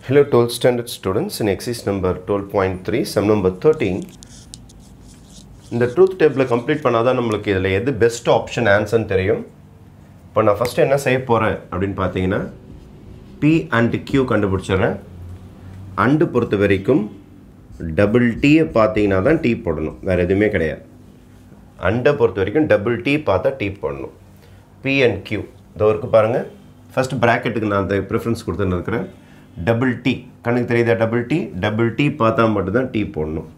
Hello 12th standard students in exercise number 12.3 sum number 13 இந்த truth டேபிளில் complete பண்ணாதான் நம்மளுக்கு இதில் எது பெஸ்ட் ஆப்ஷன் ஆன்சர்னு தெரியும் இப்போ நான் ஃபஸ்ட்டு என்ன செய்ய போகிறேன் அப்படின்னு பார்த்தீங்கன்னா பி அண்ட் கியூ கண்டுபிடிச்சிடுறேன் அண்டு பொறுத்த வரைக்கும் டபுள் டீயை பார்த்தீங்கன்னா தான் டீ போடணும் வேறு எதுவுமே கிடையாது அண்டை பொறுத்த வரைக்கும் டபுள் டீ பார்த்தா டீ போடணும் பி அண்ட் கியூ இதோ இருக்கு பாருங்கள் ஃபஸ்ட் ப்ராக்கெட்டுக்கு நான் அந்த ப்ரிஃபரன்ஸ் கொடுத்துன்னு இருக்கிறேன் டபுள் டீ கண்ணுக்கு தெரியுதா டபுள் டீ டபுள் டீ பார்த்தா மட்டும்தான் டீ போடணும்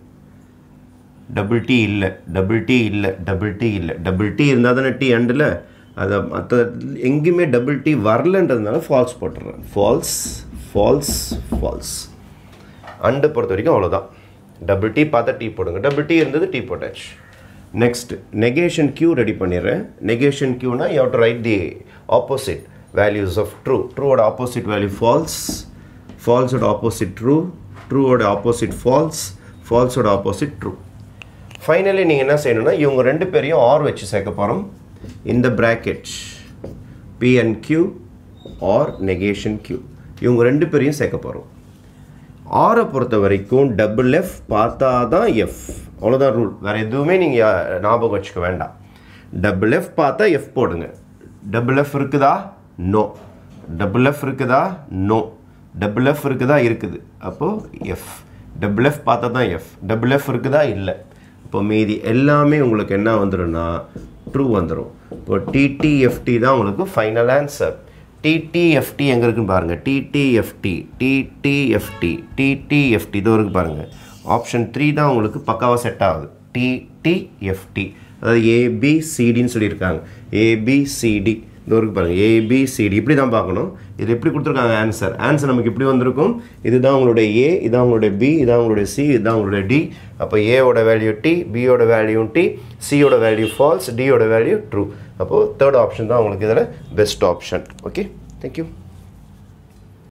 டபுள் டீ இல்லை டபுள் டீ இல்லை டபுள் டீ இல்லை டபுள் டீ இருந்தால் தானே டீ அண்டில் அதை மற்ற எங்கேயுமே டபுள் டீ வரலன்றதுனால ஃபால்ஸ் போட்டுடுறேன் ஃபால்ஸ் ஃபால்ஸ் ஃபால்ஸ் அண்டை பொறுத்த வரைக்கும் அவ்வளோதான் டபுள் டீ பார்த்தா டீ போடுங்க டபுள் டீ இருந்தது டீ போட்டாச்சு நெக்ஸ்ட் நெகேஷன் கியூ ரெடி பண்ணிடுறேன் நெகேஷன் கியூனா you to write the opposite values of true ட்ரூவோட ஆப்போசிட் வேல்யூ ஃபால்ஸ் ஃபால்ஸோட ஆப்போசிட் ட்ரூ ட்ரூவோட ஆப்போசிட் ஃபால்ஸ் ஃபால்ஸோட ஆப்போசிட் ட்ரூ ஃபைனலி நீங்கள் என்ன செய்யணும்னா இவங்க ரெண்டு பேரையும் ஆர் வச்சு சேர்க்க போகிறோம் இந்த bracket P and Q or negation Q இவங்க ரெண்டு பேரையும் சேர்க்க போகிறோம் ஆரை பொறுத்த வரைக்கும் டபுள் எஃப் பார்த்தா தான் எஃப் அவ்வளோதான் ரூல் வேறு எதுவுமே நீங்கள் ஞாபகம் வச்சுக்க வேண்டாம் டபுள் எஃப் பார்த்தா எஃப் போடுங்க டபுள் எஃப் இருக்குதா நோ டபுள் எஃப் இருக்குதா நோ டபுள் எஃப் இருக்குதா இருக்குது அப்போது எஃப் டபுள் எஃப் பார்த்தா தான் எஃப் டபுள் எஃப் இருக்குதா இல்லை இப்போ மீதி எல்லாமே உங்களுக்கு என்ன வந்துடும்னா ட்ரூ வந்துடும் இப்போ டிடிஎஃப்டி தான் உங்களுக்கு ஃபைனல் ஆன்சர் டிடிஎஃப்டி எங்கே இருக்குன்னு பாருங்கள் டிடிஎஃப்டி டிடிஎஃப்டி டிடிஎஃப்டி இதோ இருக்குது பாருங்கள் ஆப்ஷன் த்ரீ தான் உங்களுக்கு பக்காவாக செட் ஆகுது டிடிஎஃப்டி அதாவது ஏபிசிடின்னு சொல்லியிருக்காங்க ஏபிசிடி இதோ இருக்கு பாருங்கள் ஏபிசிடி இப்படி தான் பார்க்கணும் இது எப்படி கொடுத்துருக்காங்க ஆன்சர் ஆன்சர் நமக்கு இப்படி வந்திருக்கும் இதுதான் உங்களுடைய ஏ இதான் உங்களுடைய பி இதான் உங்களுடைய சி இதுதான் உங்களுடைய டி அப்போ ஏவோட வேல்யூ டி பியோட வேல்யூ டி சியோட வேல்யூ ஃபால்ஸ் டியோட வேல்யூ ட்ரூ அப்போது தேர்ட் ஆப்ஷன் தான் உங்களுக்கு இதில் பெஸ்ட் ஆப்ஷன் ஓகே தேங்க்யூ